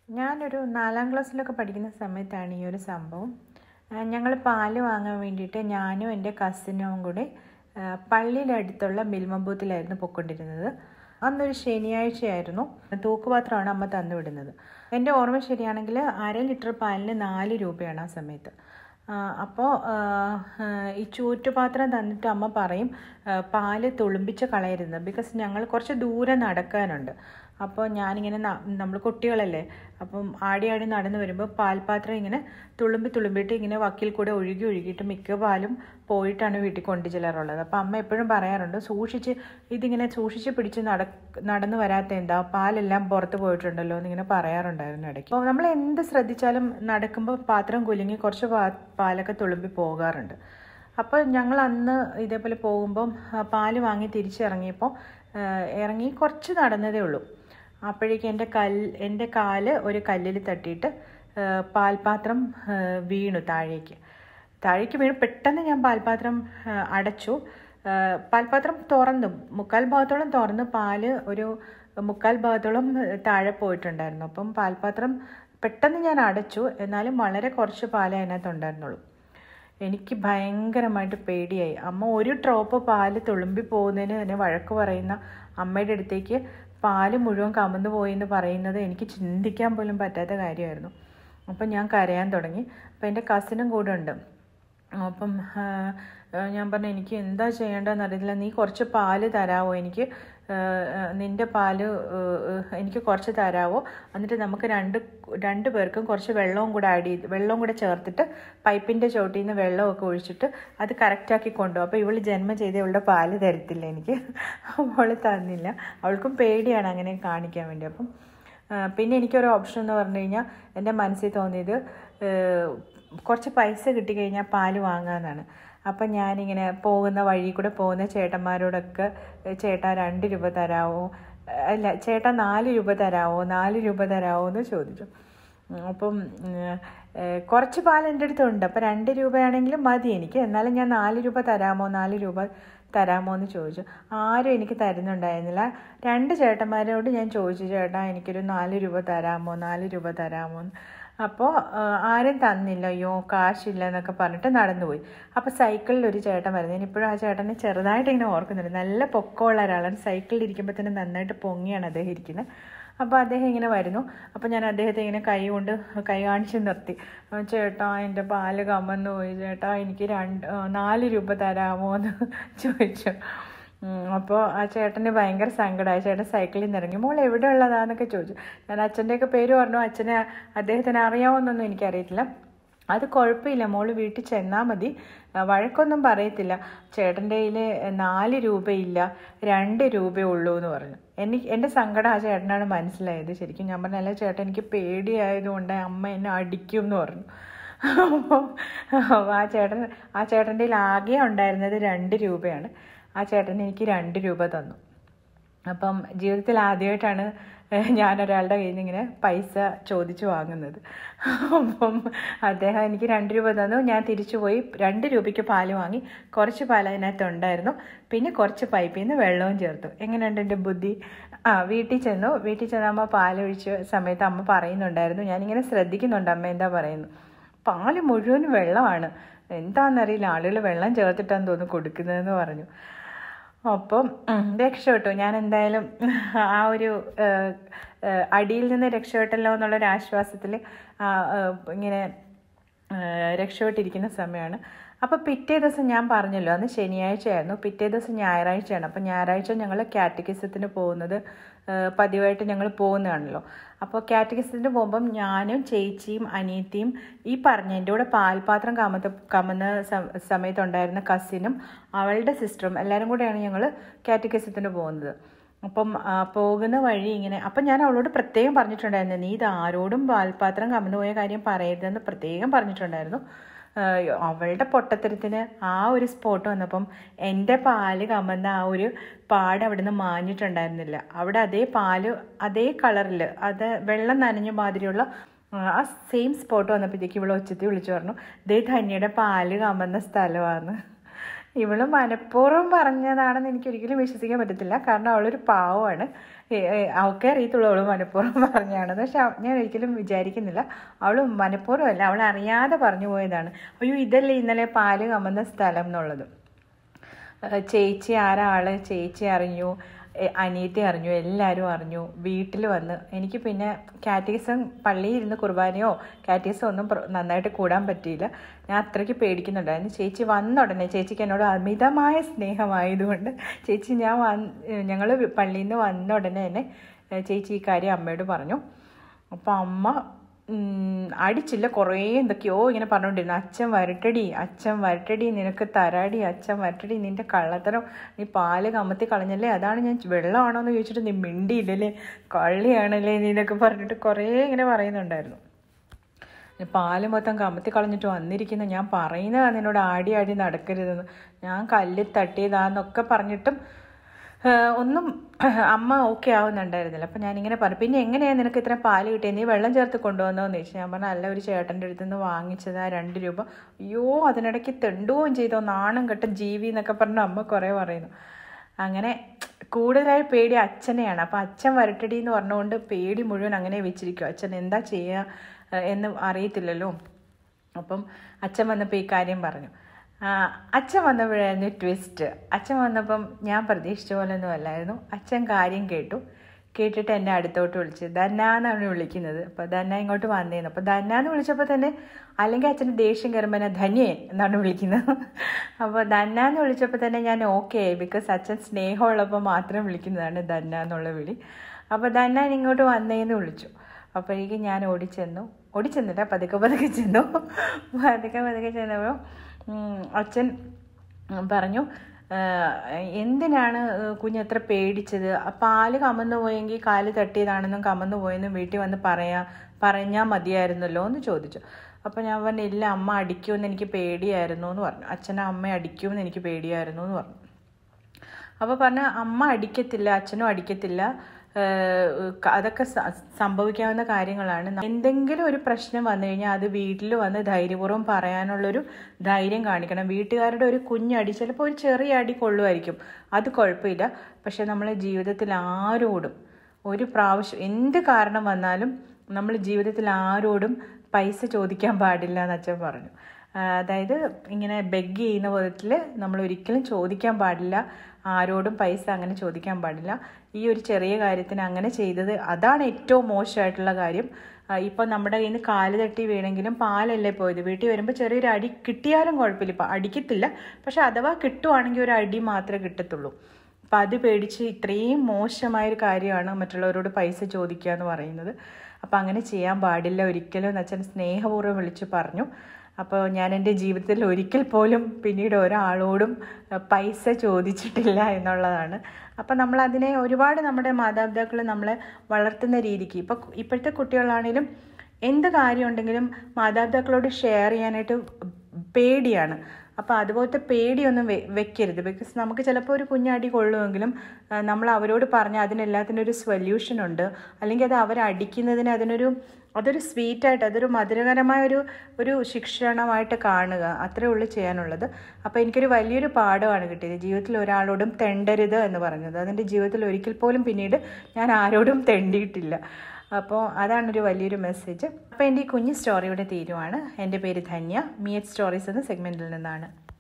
ഞാനൊരു നാലാം ക്ലാസ്സിലൊക്കെ പഠിക്കുന്ന സമയത്താണ് ഈ ഒരു സംഭവം ഞങ്ങൾ പാല് വാങ്ങാൻ വേണ്ടിയിട്ട് ഞാനും എൻ്റെ കസിനും കൂടി ആ, പള്ളിയുടെ അടുത്തുള്ള മിൽമ ബൂത്തിലായിരുന്നു പൊയ്ക്കൊണ്ടിരുന്നത് അന്നൊരു ശനിയാഴ്ചയായിരുന്നു തൂക്കുപാത്രമാണ് അമ്മ തന്നു വിടുന്നത് എൻ്റെ ഓർമ്മ ശരിയാണെങ്കിൽ അര ലിറ്റർ പാലിന് നാല് രൂപയാണ് ആ സമയത്ത് അപ്പോൾ ഈ ചൂറ്റുപാത്രം തന്നിട്ട് അമ്മ പറയും ആ, പാല് തുളുമ്പിച്ച് കളയരുത് ബിക്കോസ് ഞങ്ങൾ കുറച്ച് ദൂരെ നടക്കാനുണ്ട് അപ്പോൾ ഞാനിങ്ങനെ നമ്മൾ കുട്ടികളല്ലേ അപ്പം ആടി ആടി നടന്നു വരുമ്പോൾ പാൽപാത്രം ഇങ്ങനെ തുളുമ്പി തുളുമ്പിയിട്ട് ഇങ്ങനെ വക്കിൽ കൂടെ ഒഴുകി ഒഴുകിയിട്ട് മിക്ക പാലും പോയിട്ടാണ് വീട്ടിൽ കൊണ്ടു ചെല്ലാറുള്ളത് അപ്പം അമ്മ എപ്പോഴും പറയാറുണ്ട് സൂക്ഷിച്ച് ഇതിങ്ങനെ സൂക്ഷിച്ച് പിടിച്ച് നട നടന്നു വരാത്ത എന്താ പാലെല്ലാം പുറത്ത് പോയിട്ടുണ്ടല്ലോ എന്നിങ്ങനെ പറയാറുണ്ടായിരുന്നു ഇടയ്ക്ക് അപ്പോൾ നമ്മൾ എന്ത് ശ്രദ്ധിച്ചാലും നടക്കുമ്പോൾ പാത്രം കുലുങ്ങി കുറച്ച് പാ പാലൊക്കെ തുളുമ്പി പോകാറുണ്ട് അപ്പോൾ ഞങ്ങൾ അന്ന് ഇതേപോലെ പോകുമ്പം ആ, പാല് വാങ്ങി തിരിച്ചിറങ്ങിയപ്പോൾ ആ, ഇറങ്ങി കുറച്ച് നടന്നതേ ഉള്ളൂ അപ്പോഴേക്കും എൻ്റെ കല്ല് എൻ്റെ കാല് ഒരു കല്ലിൽ തട്ടിയിട്ട് ആ, പാൽപാത്രം ആ, വീണു താഴേക്ക് താഴേക്ക് വീണു പെട്ടെന്ന് ഞാൻ പാൽപാത്രം ആ, അടച്ചു ആ, പാൽപാത്രം തുറന്നു മുക്കാൽ ഭാഗത്തോളം തുറന്ന് പാല് ഒരു മുക്കാൽ ഭാഗത്തോളം താഴെ പോയിട്ടുണ്ടായിരുന്നു അപ്പം പാൽപാത്രം പെട്ടെന്ന് ഞാൻ അടച്ചു എന്നാലും വളരെ കുറച്ച് പാലേ അതിനകത്ത് ഉണ്ടായിരുന്നുള്ളൂ എനിക്ക് ഭയങ്കരമായിട്ട് പേടിയായി അമ്മ ഒരു ഡ്രോപ്പ് പാല് തുളുമ്പി പോകുന്നതിന് തന്നെ വഴക്ക് പറയുന്ന അമ്മയുടെ അടുത്തേക്ക് പാല് മുഴുവൻ കമന്നു പോയി എന്ന് പറയുന്നത് എനിക്ക് ചിന്തിക്കാൻ പോലും പറ്റാത്ത കാര്യമായിരുന്നു അപ്പം ഞാൻ കരയാൻ തുടങ്ങി അപ്പം എൻ്റെ കസിനും കൂടെ ഉണ്ട് അപ്പം ആ, ആ, ഞാൻ പറഞ്ഞു എനിക്ക് എന്താ ചെയ്യേണ്ടതെന്ന് അറിയില്ല നീ കുറച്ച് പാല് തരാവോ എനിക്ക് ആ, ആ, നിൻ്റെ പാല് ആ, ആ, എനിക്ക് കുറച്ച് തരാവോ എന്നിട്ട് നമുക്ക് രണ്ട് രണ്ട് പേർക്കും കുറച്ച് വെള്ളവും കൂടെ ആഡ് ചെയ്ത് വെള്ളവും കൂടെ ചേർത്തിട്ട് പൈപ്പിൻ്റെ ചോട്ടിൽ നിന്ന് വെള്ളമൊക്കെ ഒഴിച്ചിട്ട് അത് കറക്റ്റാക്കി കൊണ്ടുപോകും അപ്പോൾ ഇവൾ ജന്മം ചെയ്ത് ഇവളുടെ പാല് തരത്തില്ല എനിക്ക് അവൾ തന്നില്ല അവൾക്കും പേടിയാണ് അങ്ങനെ കാണിക്കാൻ വേണ്ടി അപ്പം ആ, പിന്നെ എനിക്കൊരു ഓപ്ഷൻ എന്ന് പറഞ്ഞു കഴിഞ്ഞാൽ എൻ്റെ മനസ്സിൽ തോന്നിയത് ഏഹ്, കുറച്ച് പൈസ കിട്ടിക്കഴിഞ്ഞാൽ പാല് വാങ്ങാമെന്നാണ് അപ്പം ഞാനിങ്ങനെ പോകുന്ന വഴി കൂടെ പോകുന്ന ചേട്ടന്മാരോടൊക്കെ "ഏ, ചേട്ടാ രണ്ട് രൂപ തരാമോ അല്ല ചേട്ടാ നാല് രൂപ തരാമോ നാല് രൂപ തരാമോ എന്ന് ചോദിച്ചു ഉം, അപ്പം ഉം, ഏഹ്, കുറച്ച് പാൽ എൻ്റെ അടുത്തുണ്ട് അപ്പം രണ്ട് രൂപയാണെങ്കിലും മതി എനിക്ക് എന്നാലും ഞാൻ നാല് രൂപ തരാമോ നാല് രൂപ തരാമോ എന്ന് ചോദിച്ചു ആരും എനിക്ക് തരുന്നുണ്ടായിരുന്നില്ല രണ്ട് ചേട്ടന്മാരോട് ഞാൻ ചോദിച്ചു ചേട്ടാ എനിക്കൊരു നാല് രൂപ തരാമോ നാല് രൂപ തരാമോ എന്ന് അപ്പോൾ ആരും തന്നില്ല അയ്യോ കാശില്ല എന്നൊക്കെ പറഞ്ഞിട്ട് നടന്നുപോയി അപ്പോൾ സൈക്കിളിൽ ഒരു ചേട്ടൻ വരുന്നത് ഞാൻ ഇപ്പോഴും ആ ചേട്ടനെ ചെറുതായിട്ട് ഇങ്ങനെ ഓർക്കുന്നുണ്ട് നല്ല പൊക്കമുള്ള ഒരാളാണ് സൈക്കിളിൽ ഇരിക്കുമ്പോൾ തന്നെ നന്നായിട്ട് പൊങ്ങിയാണ് അദ്ദേഹം ഇരിക്കുന്നത് അപ്പോൾ അദ്ദേഹം ഇങ്ങനെ വരുന്നു അപ്പോൾ ഞാൻ അദ്ദേഹത്തെ ഇങ്ങനെ കൈ കൊണ്ട് കൈ കാണിച്ച് നിർത്തി ആ, ചേട്ടാ എൻ്റെ പാല് കമന്നു പോയി ചേട്ടാ എനിക്ക് രണ്ട് ആ, നാല് രൂപ തരാമോ എന്ന് ചോദിച്ചു അപ്പോൾ ആ ചേട്ടന് ഭയങ്കര സങ്കടമായി ചേട്ടൻ സൈക്കിളിൽ നിന്ന് ഇറങ്ങി മോൾ എവിടെ ഉള്ളതാന്നൊക്കെ ചോദിച്ചു ഞാൻ അച്ഛൻ്റെയൊക്കെ പേര് പറഞ്ഞു അച്ഛനെ അദ്ദേഹത്തിന് അറിയാവുന്നൊന്നും എനിക്കറിയത്തില്ല അത് കുഴപ്പമില്ല മോള് വീട്ടിൽ ചെന്നാൽ മതി ആ, വഴക്കൊന്നും പറയത്തില്ല ചേട്ടൻ്റെ കയ്യിൽ നാല് രൂപയില്ല രണ്ട് രൂപയേ ഉള്ളൂ എന്ന് പറഞ്ഞു എനിക്ക് എൻ്റെ സങ്കടം ആ ചേട്ടനാണ് മനസ്സിലായത് ശരിക്കും ഞാൻ പറഞ്ഞ അല്ല ചേട്ടൻ എനിക്ക് പേടിയായതുകൊണ്ട് അമ്മ എന്നെ അടിക്കും എന്ന് പറഞ്ഞു അപ്പം ആ ചേട്ടൻ ആ ചേട്ടൻ്റെ കയ്യിൽ ആകെ ഉണ്ടായിരുന്നത് രണ്ട് രൂപയാണ് ആ ചേട്ടൻ എനിക്ക് രണ്ട് രൂപ തന്നു അപ്പം ജീവിതത്തിൽ ആദ്യമായിട്ടാണ് ഞാൻ ഒരാളുടെ കയ്യിൽ നിന്ന് ഇങ്ങനെ പൈസ ചോദിച്ചു വാങ്ങുന്നത് അപ്പം അദ്ദേഹം എനിക്ക് രണ്ട് രൂപ തന്നു ഞാൻ തിരിച്ചു പോയി രണ്ട് രൂപയ്ക്ക് പാല് വാങ്ങി കുറച്ച് പാൽ അതിനകത്ത് ഉണ്ടായിരുന്നു പിന്നെ കുറച്ച് പൈപ്പിൽ നിന്ന് വെള്ളവും ചേർത്തു എങ്ങനെയുണ്ട് എൻ്റെ ബുദ്ധി ആ വീട്ടിൽ ചെന്നു വീട്ടിൽ ചെന്നമ്മ പാലൊഴിച്ച സമയത്ത് അമ്മ പറയുന്നുണ്ടായിരുന്നു ഞാനിങ്ങനെ ശ്രദ്ധിക്കുന്നുണ്ട് അമ്മ എന്താ പറയുന്നു പാല് മുഴുവൻ വെള്ളമാണ് എന്താണെന്നറിയില്ല ആളുകൾ വെള്ളം ചേർത്തിട്ടാന്ന് തോന്നുന്നു കൊടുക്കുന്നതെന്ന് പറഞ്ഞു അപ്പം ഉം, രക്ഷപ്പെട്ടു ഞാൻ എന്തായാലും ആ ഒരു ഏഹ്, ഏഹ്, അടിയിൽ നിന്ന് രക്ഷപ്പെട്ടല്ലോ എന്നുള്ളൊരു ആശ്വാസത്തിൽ ഇങ്ങനെ ഏഹ്, രക്ഷപ്പെട്ടിരിക്കുന്ന സമയമാണ് അപ്പോൾ പിറ്റേ ദിവസം ഞാൻ പറഞ്ഞല്ലോ അന്ന് ശനിയാഴ്ചയായിരുന്നു പിറ്റേ ദിവസം ഞായറാഴ്ചയാണ് അപ്പോൾ ഞായറാഴ്ച ഞങ്ങൾ കാറ്റഗിസത്തിന് പോകുന്നത് ഏഹ്, പതിവായിട്ട് ഞങ്ങൾ പോകുന്നതാണല്ലോ അപ്പോൾ കാറ്റഗിസത്തിന് പോകുമ്പം ഞാനും ചേച്ചിയും അനിയത്തിയും ഈ പറഞ്ഞ എൻ്റെ കൂടെ പാൽപാത്രം കമത്ത കമന്ന സം- സമയത്തുണ്ടായിരുന്ന കസിനും അവളുടെ സിസ്റ്ററും എല്ലാവരും കൂടെയാണ് ഞങ്ങൾ കാറ്റഗിസത്തിന് പോകുന്നത് അപ്പം ആ, പോകുന്ന വഴി ഇങ്ങനെ അപ്പം ഞാൻ അവളോട് പ്രത്യേകം പറഞ്ഞിട്ടുണ്ടായിരുന്നു നീ ഇത് ആരോടും പാൽപാത്രം കമന്നു പോയ കാര്യം പറയരുതെന്ന് പ്രത്യേകം പറഞ്ഞിട്ടുണ്ടായിരുന്നു ആ, അവളുടെ പൊട്ടത്തരത്തിന് ആ ഒരു സ്പോട്ട് വന്നപ്പം എൻ്റെ പാല് കമന്ന ആ ഒരു പാട് അവിടുന്ന് മാഞ്ഞിട്ടുണ്ടായിരുന്നില്ല അവിടെ അതേ പാല് അതേ കളറിൽ അത് വെള്ളം നനഞ്ഞ മാതിരിയുള്ള ആ സെയിം സ്പോട്ട് വന്നപ്പോഴത്തേക്ക് ഇവളെ ഒച്ചത്തി വിളിച്ചു പറഞ്ഞു ദേ ധന്യയുടെ പാല് കമന്ന സ്ഥലമാണ് ഇവള് മനഃപൂർവ്വം പറഞ്ഞതാണെന്ന് എനിക്ക് ഒരിക്കലും വിശ്വസിക്കാൻ പറ്റത്തില്ല കാരണം അവളൊരു പാവമാണ് അവൾക്കേ അറിയത്തുള്ളൂ അവൾ മനഃപൂർവ്വം പറഞ്ഞാണെന്ന് പക്ഷെ അവ- ഞാൻ ഒരിക്കലും വിചാരിക്കുന്നില്ല അവൾ മനഃപൂർവ്വം അല്ല അവൾ അറിയാതെ പറഞ്ഞു പോയതാണ് അയ്യോ ഇതല്ലേ ഇന്നലെ പാല് കമ്മുന്ന സ്ഥലം എന്നുള്ളത് ഏഹ് ചേച്ചി ആരാള് ചേച്ചി അറിഞ്ഞു എ- അനിയത്തി അറിഞ്ഞു എല്ലാവരും അറിഞ്ഞു വീട്ടിൽ വന്ന് എനിക്ക് പിന്നെ കാറ്റീസം പള്ളിയിൽ ഇരുന്ന് കുർബാനയോ കാറ്റീസം ഒന്നും പ്ര- നന്നായിട്ട് കൂടാൻ പറ്റിയില്ല ഞാൻ അത്രയ്ക്ക് പേടിക്കുന്നുണ്ടായിരുന്നു ചേച്ചി വന്ന ഉടനെ ചേച്ചിക്ക് എന്നോട് അമിതമായ സ്നേഹമായതുകൊണ്ട് ചേച്ചി ഞാൻ വന്ന് ഞങ്ങൾ പള്ളിയിൽ നിന്ന് വന്ന ഉടനെ തന്നെ ഏഹ് ചേച്ചി ഈ കാര്യം അമ്മയോട് പറഞ്ഞു അപ്പോൾ അമ്മ ഉം, അടിച്ചില്ല കുറേ എന്തൊക്കെയോ ഇങ്ങനെ പറഞ്ഞുകൊണ്ടിരുന്നു അച്ഛൻ വരട്ടടി അച്ഛൻ വരട്ടടി നിനക്ക് തരാടി അച്ഛൻ വരട്ടടി നിന്റെ കള്ളത്തരം നീ പാല് കമത്തി കളഞ്ഞല്ലേ അതാണ് ഞാൻ വെള്ളമാണോ എന്ന് ചോദിച്ചിട്ട് നീ മിണ്ടിയില്ലല്ലേ കള്ളിയാണല്ലേ നീ എന്നൊക്കെ പറഞ്ഞിട്ട് കുറേ ഇങ്ങനെ പറയുന്നുണ്ടായിരുന്നു ഈ പാല് മൊത്തം കമത്തി കളഞ്ഞിട്ട് വന്നിരിക്കുന്ന ഞാൻ പറയുന്നതാണ് നിന്നോട് ആടി ആടി നടക്കരുതെന്ന് ഞാൻ കല്ലിൽ തട്ടിയതാന്നൊക്കെ പറഞ്ഞിട്ടും ആ, ഒന്നും അമ്മ ഓക്കെ ആവുന്നുണ്ടായിരുന്നില്ല അപ്പം ഞാനിങ്ങനെ പറഞ്ഞു പിന്നെ എങ്ങനെയാണ് നിനക്ക് ഇത്ര പാല് കിട്ടിയത് നീ വെള്ളം ചേർത്ത് കൊണ്ടുവന്നോന്ന് ചോദിച്ചു ഞാൻ പറഞ്ഞു അല്ല ഒരു ചേട്ടൻ്റെ അടുത്ത് നിന്ന് വാങ്ങിച്ചതാ രണ്ട് രൂപ അയ്യോ അതിനിടയ്ക്ക് തെണ്ടുകയും ചെയ്തോ നാണം കെട്ട ജീവി എന്നൊക്കെ പറഞ്ഞ് അമ്മ കുറേ പറയുന്നു അങ്ങനെ കൂടുതലായി പേടി അച്ഛനെയാണ് അപ്പം അച്ഛൻ വരട്ടടി എന്ന് പറഞ്ഞുകൊണ്ട് പേടി മുഴുവൻ അങ്ങനെ വെച്ചിരിക്കും അച്ഛൻ എന്താ ചെയ്യുക ഏഹ് എന്ന് അറിയത്തില്ലല്ലോ അപ്പം അച്ഛൻ വന്നപ്പോൾ ഈ കാര്യം പറഞ്ഞു ആ, അച്ഛൻ വന്നപ്പോഴായിരുന്നു ട്വിസ്റ്റ് അച്ഛൻ വന്നപ്പം ഞാൻ പ്രതീക്ഷിച്ച പോലെ ഒന്നും അല്ലായിരുന്നു അച്ഛൻ കാര്യം കേട്ടു കേട്ടിട്ട് എന്നെ അടുത്തോട്ട് വിളിച്ച് ധന്ന എന്നാണ് വിളിക്കുന്നത് അപ്പോൾ ധന്ന ഇങ്ങോട്ട് വന്നേന്ന് അപ്പോൾ ധന്ന എന്ന് വിളിച്ചപ്പോൾ തന്നെ അല്ലെങ്കിൽ അച്ഛന് ദേഷ്യം കയറുമ്പോൾ എന്നെ ധന്യേ എന്നാണ് വിളിക്കുന്നത് അപ്പോൾ ധന്ന എന്ന് വിളിച്ചപ്പോൾ തന്നെ ഞാൻ ഓക്കെ ആയി ബിക്കോസ് അച്ഛൻ സ്നേഹമുള്ളപ്പോൾ മാത്രം വിളിക്കുന്നതാണ് ധന്ന എന്നുള്ള വിളി അപ്പോൾ ധന്ന ഇങ്ങോട്ട് വന്നേന്ന് വിളിച്ചു അപ്പോഴേക്കും ഞാൻ ഓടിച്ചെന്നു ഓടിച്ചെന്നില്ല പതുക്കെ പതുക്കെ ചെന്നു പതുക്കെ പതുക്കെ ചെന്നപ്പോൾ ഉം, അച്ഛൻ പറഞ്ഞു "ആഹ്, എന്തിനാണ് കുഞ്ഞ് എത്ര പേടിച്ചത് ആ പാല് കമന്നു പോയെങ്കിൽ കാല് തട്ടിയതാണെന്നും കമന്നു പോയെന്നും വീട്ടിൽ വന്ന് പറയാ പറഞ്ഞാൽ മതിയായിരുന്നല്ലോ എന്ന് ചോദിച്ചു അപ്പോൾ ഞാൻ പറഞ്ഞു ഇല്ല അമ്മ അടിക്കുമെന്ന് എനിക്ക് പേടിയായിരുന്നു എന്ന് പറഞ്ഞു അച്ഛനെ അമ്മ അടിക്കുമെന്ന് എനിക്ക് പേടിയായിരുന്നു എന്ന് പറഞ്ഞു അപ്പോൾ പറഞ്ഞ അമ്മ അടിക്കത്തില്ല അച്ഛനും അടിക്കത്തില്ല ഏഹ് ക- അതൊക്കെ സ- സംഭവിക്കാവുന്ന കാര്യങ്ങളാണ് എന്തെങ്കിലും ഒരു പ്രശ്നം വന്നു കഴിഞ്ഞാൽ അത് വീട്ടിൽ വന്ന് ധൈര്യപൂർവ്വം പറയാനുള്ളൊരു ധൈര്യം കാണിക്കണം വീട്ടുകാരുടെ ഒരു കുഞ്ഞടി ചിലപ്പോൾ ഒരു ചെറിയ അടി കൊള്ളുമായിരിക്കും അത് കുഴപ്പമില്ല പക്ഷെ നമ്മളെ ജീവിതത്തിൽ ആരോടും ഒരു പ്രാവശ്യം എന്ത് കാരണം വന്നാലും നമ്മൾ ജീവിതത്തിൽ ആരോടും പൈസ ചോദിക്കാൻ പാടില്ല എന്ന് അച്ഛൻ പറഞ്ഞു ആ, അതായത് ഇങ്ങനെ ബെഗ് ചെയ്യുന്ന വിധത്തിൽ നമ്മൾ ഒരിക്കലും ചോദിക്കാൻ പാടില്ല ആരോടും പൈസ അങ്ങനെ ചോദിക്കാൻ പാടില്ല ഈ ഒരു ചെറിയ കാര്യത്തിന് അങ്ങനെ ചെയ്തത് അതാണ് ഏറ്റവും മോശമായിട്ടുള്ള കാര്യം ആ, ഇപ്പം നമ്മുടെ കയ്യിൽ നിന്ന് കാല് തട്ടി വീണെങ്കിലും പാലല്ലേ പോയത് വീട്ടിൽ വരുമ്പോൾ ചെറിയൊരു അടി കിട്ടിയാലും കുഴപ്പമില്ല ഇപ്പം അടിക്കത്തില്ല പക്ഷെ അഥവാ കിട്ടുവാണെങ്കിൽ ഒരു അടി മാത്രമേ കിട്ടത്തുള്ളൂ അപ്പം അത് പേടിച്ച് ഇത്രയും മോശമായൊരു കാര്യമാണ് മറ്റുള്ളവരോട് പൈസ ചോദിക്കുക എന്ന് പറയുന്നത് അപ്പം അങ്ങനെ ചെയ്യാൻ പാടില്ല ഒരിക്കലും എന്ന് അച്ഛൻ സ്നേഹപൂർവ്വം വിളിച്ച് പറഞ്ഞു അപ്പോൾ ഞാൻ എൻ്റെ ജീവിതത്തിൽ ഒരിക്കൽ പോലും പിന്നീട് ഒരാളോടും അഹ്, പൈസ ചോദിച്ചിട്ടില്ല എന്നുള്ളതാണ് അപ്പം നമ്മൾ അതിനെ ഒരുപാട് നമ്മുടെ മാതാപിതാക്കൾ നമ്മളെ വളർത്തുന്ന രീതിക്ക് ഇപ്പോൾ ഇപ്പോഴത്തെ കുട്ടികളാണേലും എന്ത് കാര്യം ഉണ്ടെങ്കിലും മാതാപിതാക്കളോട് ഷെയർ ചെയ്യാനായിട്ട് പേടിയാണ് അപ്പോൾ അതുപോലത്തെ പേടിയൊന്നും വെ വെക്കരുത് ബിക്കോസ് നമുക്ക് ചിലപ്പോൾ ഒരു കുഞ്ഞടി കൊള്ളുമെങ്കിലും ആ, നമ്മൾ അവരോട് പറഞ്ഞാൽ അതിനെല്ലാത്തിനും ഒരു സൊല്യൂഷൻ ഉണ്ട് അല്ലെങ്കിൽ അത് അവരടിക്കുന്നതിന് അതിനൊരു അതൊരു സ്വീറ്റായിട്ട് അതൊരു മധുരകരമായ ഒരു ഒരു ശിക്ഷണമായിട്ട് കാണുക അത്രേ ഉള്ളൂ ചെയ്യാനുള്ളത് അപ്പോൾ എനിക്കൊരു വലിയൊരു പാഠമാണ് കിട്ടിയത് ജീവിതത്തിൽ ഒരാളോടും തെണ്ടരുത് എന്ന് പറഞ്ഞത് അതെൻ്റെ ജീവിതത്തിൽ ഒരിക്കൽ പോലും പിന്നീട് ഞാൻ ആരോടും തെണ്ടിയിട്ടില്ല അപ്പോൾ അതാണൊരു വലിയൊരു മെസ്സേജ് അപ്പോൾ എൻ്റെ ഈ കുഞ്ഞു സ്റ്റോറി ഇവിടെ തീരുവാണ് എൻ്റെ പേര് ധന്യ മിയറ്റ് സ്റ്റോറീസ് എന്ന സെഗ്മെൻറ്റിൽ നിന്നാണ്